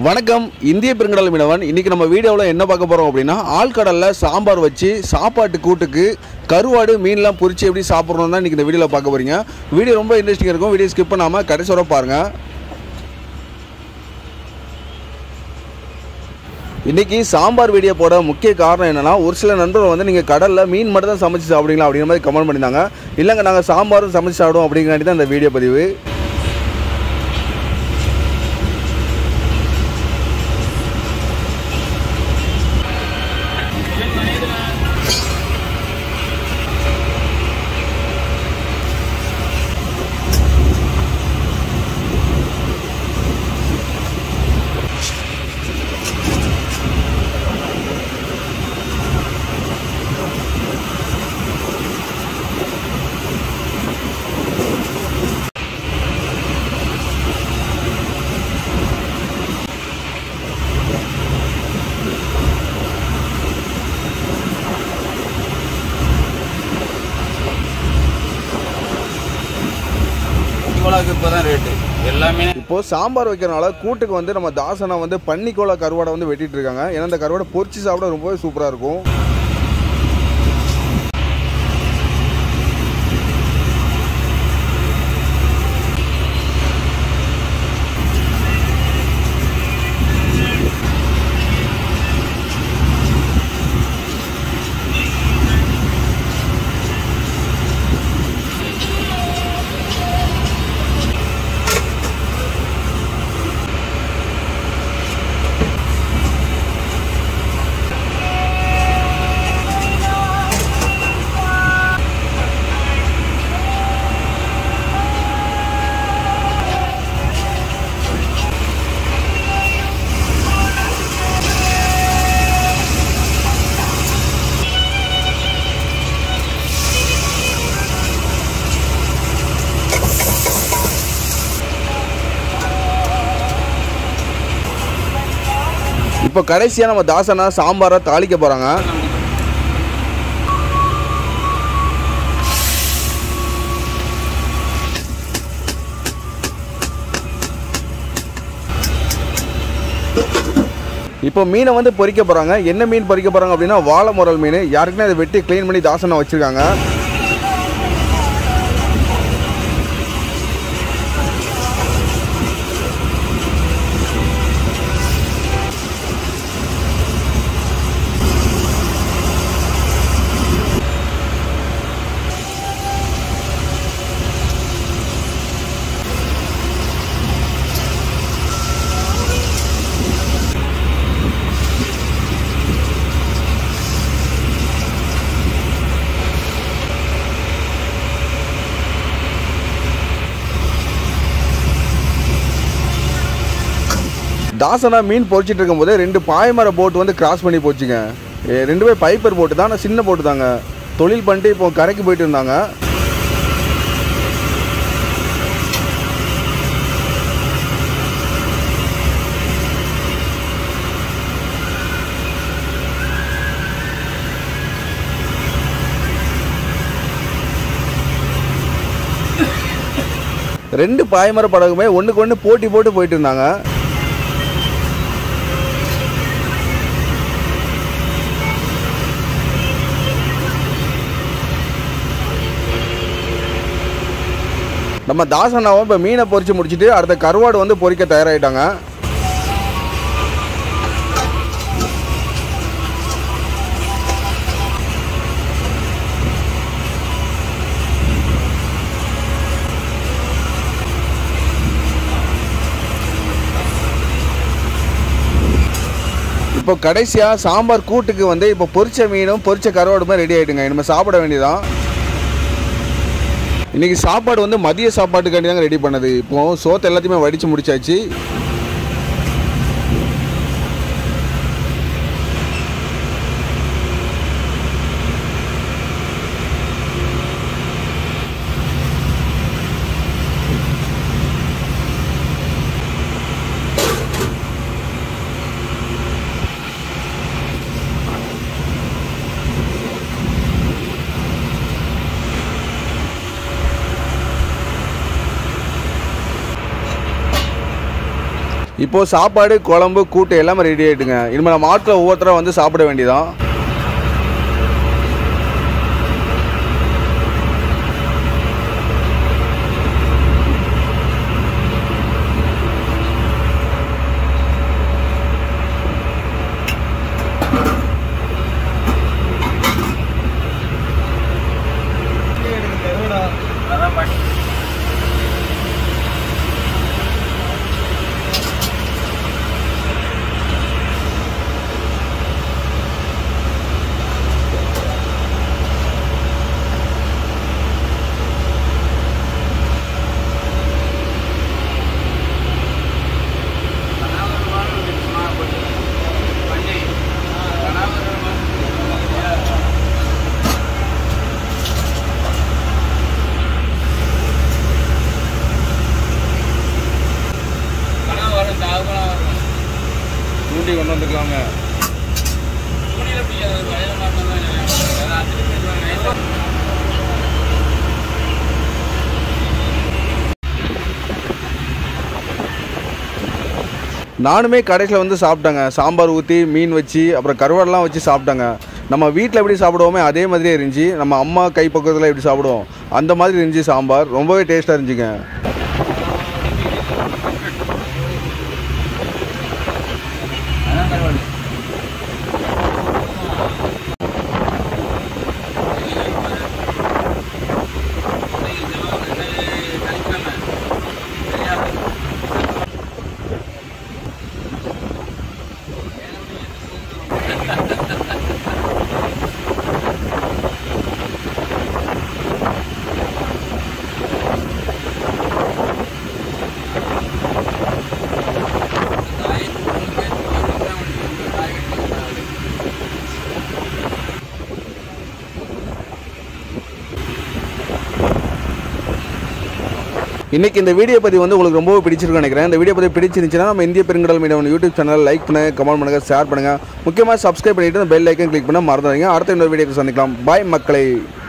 வணக்கம் இந்திய பெருங்கடல் மீனவன் இன்னைக்கு நம்ம வீடியோவில் என்ன பார்க்க போகிறோம் அப்படின்னா ஆழ்கடலில் சாம்பார் வச்சு சாப்பாட்டு கூட்டுக்கு கருவாடு மீன்லாம் பொரிச்சு எப்படி சாப்பிட்றோம் தான் இன்றைக்கி இந்த வீடியோவில் பார்க்க போகிறீங்க வீடியோ ரொம்ப இன்ட்ரெஸ்டிங்காக இருக்கும் வீடியோ ஸ்கிப் பண்ணாமல் கடைசி வரை பாருங்கள் இன்றைக்கி சாம்பார் வீடியோ போட முக்கிய காரணம் என்னென்னா ஒரு சில நண்பர்கள் வந்து நீங்கள் கடலில் மீன் மட்டும் தான் சமைச்சு சாப்பிடுவீங்களா அப்படிங்கிற மாதிரி கமெண்ட் பண்ணியிருந்தாங்க இல்லைங்க நாங்கள் சாம்பாரும் சமைச்சு சாப்பிடுவோம் அப்படிங்காண்டி தான் இந்த வீடியோ பதிவு இவ்வளோக்கு இப்போ தான் ரேட்டு எல்லாமே இப்போது சாம்பார் வைக்கிறனால கூட்டுக்கு வந்து நம்ம தாசனா வந்து பன்னிக்கோள கருவாடை வந்து வெட்டிட்டு இருக்காங்க ஏன்னா இந்த கருவாடை பொரிச்சு சாப்பிட ரொம்பவே சூப்பராக இருக்கும் இப்போ கடைசியாக நம்ம தாசனா சாம்பாரை தாளிக்க போகிறாங்க இப்போ மீனை வந்து பொரிக்க போகிறாங்க என்ன மீன் பொரிக்க போகிறாங்க அப்படின்னா வாழை முரல் மீன் யாருக்குன்னா இதை வெட்டி க்ளீன் பண்ணி தாசனா வச்சுருக்காங்க தாசனா மீன் பொரிச்சிட்டு இருக்கும்போது ரெண்டு பாய்மர போட் வந்து கிராஸ் பண்ணி போச்சுங்க ஏ, ரெண்டு பேர் பைப்பர் போட்டு தான் ஆனால் சின்ன போட்டு தாங்க தொழில் பண்ணிட்டு இப்போ கரைக்கு போயிட்டு இருந்தாங்க ரெண்டு பாய்மர படகுமே ஒன்றுக்கு ஒன்று போட்டி போட்டு போயிட்டு இருந்தாங்க நம்ம தாசனாவும் இப்போ மீனை பொரிச்சு முடிச்சுட்டு அடுத்த கருவாடு வந்து பொரிக்க தயாராகிட்டாங்க இப்போ கடைசியாக சாம்பார் கூட்டுக்கு வந்து இப்போ பொரிச்ச மீனும் பொரிச்ச கருவாடுமே ரெடி ஆகிட்டுங்க இனிமேல் சாப்பிட வேண்டியதான் இன்றைக்கி சாப்பாடு வந்து மதிய சாப்பாட்டுக்காண்டி தாங்க ரெடி பண்ணது இப்போ சோத்து எல்லாத்தையுமே வடித்து முடிச்சாச்சு இப்போது சாப்பாடு குழம்பு கூட்டு எல்லாமே ரெடி ஆகிட்டுங்க இனிமேல் நம்ம ஆட்களை ஒவ்வொருத்தராக வந்து சாப்பிட வேண்டியதான் அதான் பண்ணி தூண்டி கொண்டு வந்துக்கலாங்க நானுமே கடைசியில் வந்து சாப்பிட்டேங்க சாம்பார் ஊற்றி மீன் வச்சு அப்புறம் கருவாடெல்லாம் வச்சு சாப்பிட்டேங்க நம்ம வீட்டில் எப்படி சாப்பிடுவோமே அதே மாதிரியே இருந்துச்சு நம்ம அம்மா கை பக்கத்தில் எப்படி சாப்பிடுவோம் அந்த மாதிரி இருந்துச்சு சாம்பார் ரொம்பவே டேஸ்ட்டாக இருந்துச்சுங்க இன்னைக்கு இந்த வீடியோ பதிவு வந்து உங்களுக்கு ரொம்பவே பிடிச்சிருக்கும்னு நினைக்கிறேன் இந்த வீடியோ பதிவு பிடிச்சிருந்துச்சுன்னா நம்ம இந்திய பெருங்கடல் மீடியா யூடியூப் சேனல் லைக் பண்ணுங்க கமெண்ட் பண்ணுங்க ஷேர் பண்ணுங்க முக்கியமாக சப்ஸ்கிரைப் பண்ணிட்டு பெல் ஐக்கன் கிளிக் பண்ண மறந்துடுங்க அடுத்த இன்னொரு வீடியோக்கு சந்திக்கலாம் பாய் மக்களை